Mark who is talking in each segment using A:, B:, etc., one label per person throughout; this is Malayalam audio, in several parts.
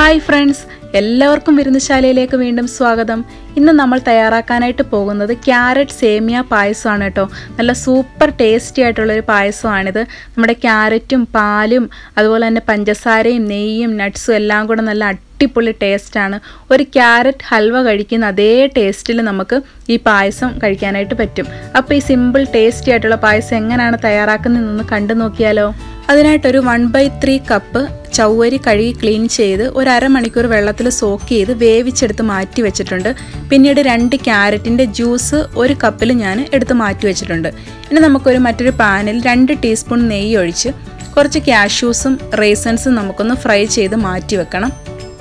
A: ഹായ് ഫ്രണ്ട്സ് എല്ലാവർക്കും വിരുന്നുശാലയിലേക്ക് വീണ്ടും സ്വാഗതം ഇന്ന് നമ്മൾ തയ്യാറാക്കാനായിട്ട് പോകുന്നത് ക്യാരറ്റ് സേമിയ പായസമാണ് കേട്ടോ നല്ല സൂപ്പർ ടേസ്റ്റി ആയിട്ടുള്ളൊരു പായസമാണിത് നമ്മുടെ ക്യാരറ്റും പാലും അതുപോലെ തന്നെ പഞ്ചസാരയും നെയ്യും നട്ട്സും എല്ലാം കൂടെ നല്ല അടിപൊളി ടേസ്റ്റാണ് ഒരു ക്യാരറ്റ് ഹൽവ കഴിക്കുന്ന അതേ ടേസ്റ്റിൽ നമുക്ക് ഈ പായസം കഴിക്കാനായിട്ട് പറ്റും അപ്പോൾ ഈ സിമ്പിൾ ടേസ്റ്റി ആയിട്ടുള്ള പായസം എങ്ങനെയാണ് തയ്യാറാക്കുന്നതെന്ന് കണ്ടു നോക്കിയാലോ അതിനായിട്ടൊരു വൺ ബൈ ത്രീ കപ്പ് ചവ്വരി കഴുകി ക്ലീൻ ചെയ്ത് ഒരു അരമണിക്കൂർ വെള്ളത്തിൽ സോക്ക് ചെയ്ത് വേവിച്ചെടുത്ത് മാറ്റി വെച്ചിട്ടുണ്ട് പിന്നീട് രണ്ട് ക്യാരറ്റിൻ്റെ ജ്യൂസ് ഒരു കപ്പിൽ ഞാൻ എടുത്ത് മാറ്റി വെച്ചിട്ടുണ്ട് ഇനി നമുക്കൊരു മറ്റൊരു പാനിൽ രണ്ട് ടീസ്പൂൺ നെയ്യ് ഒഴിച്ച് കുറച്ച് കാഷ്യൂസും റേസൻസും നമുക്കൊന്ന് ഫ്രൈ ചെയ്ത് മാറ്റി വെക്കണം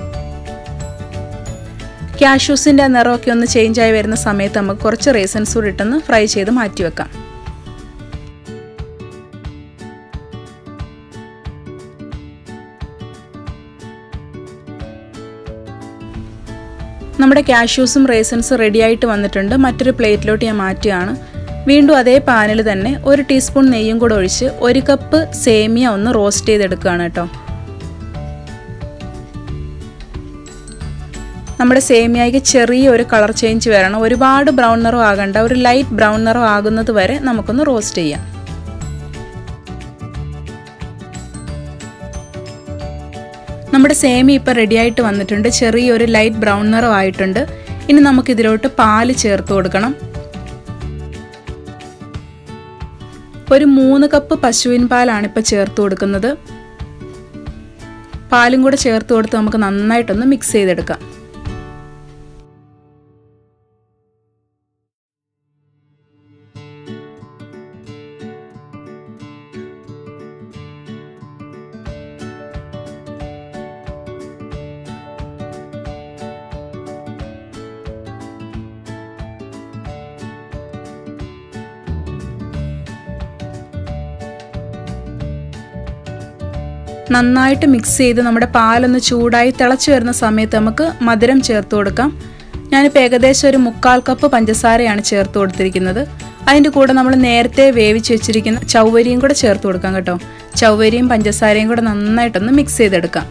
A: കാഷ്യൂസിൻ്റെ നിറമൊക്കെ ഒന്ന് ചേഞ്ച് ആയി വരുന്ന സമയത്ത് നമുക്ക് കുറച്ച് റേസൻസ് കൂടി ഇട്ടൊന്ന് ഫ്രൈ ചെയ്ത് മാറ്റി വെക്കാം നമ്മുടെ കാഷ്യൂസും റേസൻസും റെഡിയായിട്ട് വന്നിട്ടുണ്ട് മറ്റൊരു പ്ലേറ്റിലോട്ട് ഞാൻ മാറ്റുകയാണ് വീണ്ടും അതേ പാനിൽ തന്നെ ഒരു ടീസ്പൂൺ നെയ്യും കൂടെ ഒഴിച്ച് ഒരു കപ്പ് സേമിയ ഒന്ന് റോസ്റ്റ് ചെയ്തെടുക്കുകയാണ് കേട്ടോ നമ്മുടെ സേമിയയ്ക്ക് ചെറിയ ഒരു കളർ ചേഞ്ച് വരണം ഒരുപാട് ബ്രൗൺ നിറം ആകണ്ട ഒരു ലൈറ്റ് ബ്രൗൺ നിറം ആകുന്നത് വരെ നമുക്കൊന്ന് റോസ്റ്റ് ചെയ്യാം നമ്മുടെ സേമി ഇപ്പോൾ റെഡിയായിട്ട് വന്നിട്ടുണ്ട് ചെറിയൊരു ലൈറ്റ് ബ്രൗൺ നിറം ആയിട്ടുണ്ട് ഇനി നമുക്ക് ഇതിലോട്ട് പാല് ചേർത്ത് കൊടുക്കണം ഒരു മൂന്ന് കപ്പ് പശുവിൻ പാലാണ് ഇപ്പോൾ ചേർത്ത് കൊടുക്കുന്നത് പാലും കൂടെ ചേർത്ത് കൊടുത്ത് നമുക്ക് നന്നായിട്ടൊന്ന് മിക്സ് ചെയ്തെടുക്കാം നന്നായിട്ട് മിക്സ് ചെയ്ത് നമ്മുടെ പാലൊന്ന് ചൂടായി തിളച്ച് വരുന്ന സമയത്ത് നമുക്ക് മധുരം ചേർത്ത് കൊടുക്കാം ഞാനിപ്പോൾ ഏകദേശം ഒരു മുക്കാൽ കപ്പ് പഞ്ചസാരയാണ് ചേർത്ത് കൊടുത്തിരിക്കുന്നത് അതിൻ്റെ കൂടെ നമ്മൾ നേരത്തെ വേവിച്ച് വെച്ചിരിക്കുന്ന ചൗവരിയും കൂടെ ചേർത്ത് കൊടുക്കാം കേട്ടോ ചൗവരിയും പഞ്ചസാരയും കൂടെ നന്നായിട്ടൊന്ന് മിക്സ് ചെയ്തെടുക്കാം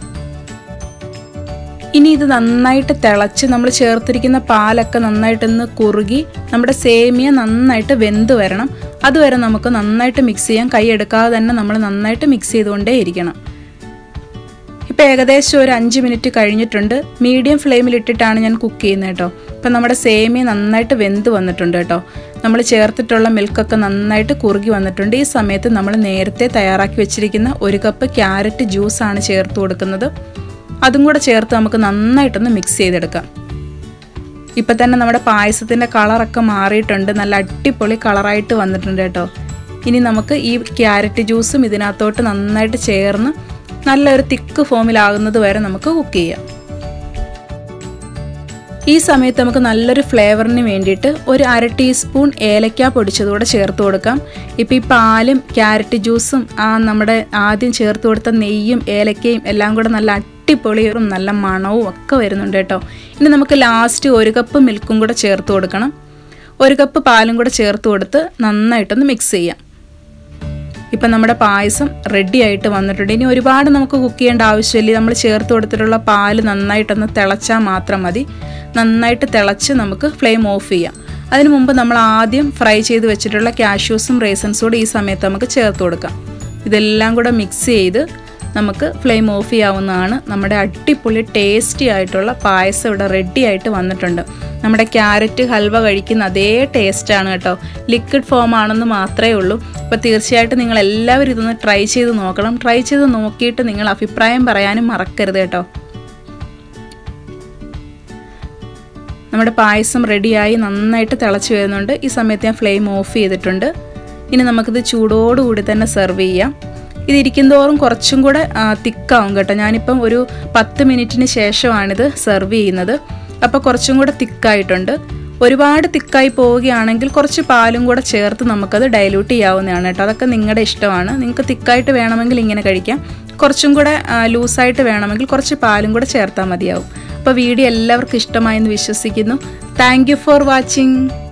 A: ഇനി ഇത് നന്നായിട്ട് തിളച്ച് നമ്മൾ ചേർത്തിരിക്കുന്ന പാലൊക്കെ നന്നായിട്ടൊന്ന് കുറുകി നമ്മുടെ സേമിയ നന്നായിട്ട് വെന്ത് വരണം അതുവരെ നമുക്ക് നന്നായിട്ട് മിക്സ് ചെയ്യാം കൈ എടുക്കാതെ തന്നെ നമ്മൾ നന്നായിട്ട് മിക്സ് ചെയ്തുകൊണ്ടേ ഇരിക്കണം ഇപ്പോൾ ഏകദേശം ഒരു അഞ്ച് മിനിറ്റ് കഴിഞ്ഞിട്ടുണ്ട് മീഡിയം ഫ്ലെയിമിൽ ഇട്ടിട്ടാണ് ഞാൻ കുക്ക് ചെയ്യുന്നത് കേട്ടോ ഇപ്പം നമ്മുടെ സേമിയ നന്നായിട്ട് വെന്ത് വന്നിട്ടുണ്ട് കേട്ടോ നമ്മൾ ചേർത്തിട്ടുള്ള മിൽക്കൊക്കെ നന്നായിട്ട് കുറുകി വന്നിട്ടുണ്ട് ഈ സമയത്ത് നമ്മൾ നേരത്തെ തയ്യാറാക്കി വെച്ചിരിക്കുന്ന ഒരു കപ്പ് ക്യാരറ്റ് ജ്യൂസാണ് ചേർത്ത് കൊടുക്കുന്നത് അതും കൂടെ ചേർത്ത് നമുക്ക് നന്നായിട്ടൊന്ന് മിക്സ് ചെയ്തെടുക്കാം ഇപ്പം തന്നെ നമ്മുടെ പായസത്തിൻ്റെ കളറൊക്കെ മാറിയിട്ടുണ്ട് നല്ല അടിപൊളി കളറായിട്ട് വന്നിട്ടുണ്ട് കേട്ടോ ഇനി നമുക്ക് ഈ ക്യാരറ്റ് ജ്യൂസും ഇതിനകത്തോട്ട് നന്നായിട്ട് ചേർന്ന് നല്ലൊരു തിക്ക് ഫോമിലാകുന്നത് വരെ നമുക്ക് കുക്ക് ചെയ്യാം ഈ സമയത്ത് നമുക്ക് നല്ലൊരു ഫ്ലേവറിന് വേണ്ടിയിട്ട് ഒരു അര ടീസ്പൂൺ ഏലക്ക പൊടിച്ചതുകൂടെ ചേർത്ത് കൊടുക്കാം ഇപ്പം ഈ പാലും ക്യാരറ്റ് ജ്യൂസും ആ നമ്മുടെ ആദ്യം ചേർത്ത് കൊടുത്ത നെയ്യും ഏലക്കയും എല്ലാം കൂടെ നല്ല അടിപൊളിയും നല്ല മണവും ഒക്കെ വരുന്നുണ്ട് കേട്ടോ ഇനി നമുക്ക് ലാസ്റ്റ് ഒരു കപ്പ് മിൽക്കും കൂടെ ചേർത്ത് കൊടുക്കണം ഒരു കപ്പ് പാലും കൂടെ ചേർത്ത് കൊടുത്ത് നന്നായിട്ടൊന്ന് മിക്സ് ചെയ്യാം ഇപ്പം നമ്മുടെ പായസം റെഡി ആയിട്ട് വന്നിട്ടുണ്ട് ഇനി ഒരുപാട് നമുക്ക് കുക്ക് ചെയ്യേണ്ട ആവശ്യമില്ല നമ്മൾ ചേർത്ത് കൊടുത്തിട്ടുള്ള പാല് നന്നായിട്ടൊന്ന് തിളച്ചാൽ മാത്രം മതി നന്നായിട്ട് തിളച്ച് നമുക്ക് ഫ്ലെയിം ഓഫ് ചെയ്യാം അതിനു മുമ്പ് നമ്മൾ ആദ്യം ഫ്രൈ ചെയ്ത് വെച്ചിട്ടുള്ള കാഷ്യൂസും റേസൻസും കൂടെ ഈ സമയത്ത് നമുക്ക് ചേർത്ത് കൊടുക്കാം ഇതെല്ലാം കൂടെ മിക്സ് ചെയ്ത് നമുക്ക് ഫ്ലെയിം ഓഫ് ചെയ്യാവുന്നതാണ് നമ്മുടെ അടിപൊളി ടേസ്റ്റി ആയിട്ടുള്ള പായസം ഇവിടെ റെഡി ആയിട്ട് വന്നിട്ടുണ്ട് നമ്മുടെ ക്യാരറ്റ് ഹൽവ കഴിക്കുന്ന അതേ ടേസ്റ്റാണ് കേട്ടോ ലിക്വിഡ് ഫോം ആണെന്ന് മാത്രമേ ഉള്ളൂ അപ്പോൾ തീർച്ചയായിട്ടും നിങ്ങൾ എല്ലാവരും ഇതൊന്ന് ട്രൈ ചെയ്ത് നോക്കണം ട്രൈ ചെയ്ത് നോക്കിയിട്ട് നിങ്ങൾ അഭിപ്രായം പറയാനും മറക്കരുത് കേട്ടോ നമ്മുടെ പായസം റെഡിയായി നന്നായിട്ട് തിളച്ച് വരുന്നുണ്ട് ഈ സമയത്ത് ഞാൻ ഫ്ലെയിം ഓഫ് ചെയ്തിട്ടുണ്ട് ഇനി നമുക്കിത് ചൂടോടുകൂടി തന്നെ സെർവ് ചെയ്യാം ഇത് ഇരിക്കുന്തോറും കുറച്ചും കൂടെ തിക്കാവും കേട്ടോ ഞാനിപ്പം ഒരു പത്ത് മിനിറ്റിന് ശേഷമാണിത് സെർവ് ചെയ്യുന്നത് അപ്പോൾ കുറച്ചും കൂടെ തിക്കായിട്ടുണ്ട് ഒരുപാട് തിക്കായി പോവുകയാണെങ്കിൽ കുറച്ച് പാലും കൂടെ ചേർത്ത് നമുക്കത് ഡൈല്യൂട്ട് ചെയ്യാവുന്നതാണ് കേട്ടോ അതൊക്കെ നിങ്ങളുടെ ഇഷ്ടമാണ് നിങ്ങൾക്ക് തിക്കായിട്ട് വേണമെങ്കിൽ ഇങ്ങനെ കഴിക്കാം കുറച്ചും കൂടെ ലൂസായിട്ട് വേണമെങ്കിൽ കുറച്ച് പാലും കൂടെ ചേർത്താൽ മതിയാവും അപ്പോൾ വീഡിയോ എല്ലാവർക്കും ഇഷ്ടമായെന്ന് വിശ്വസിക്കുന്നു താങ്ക് ഫോർ വാച്ചിങ്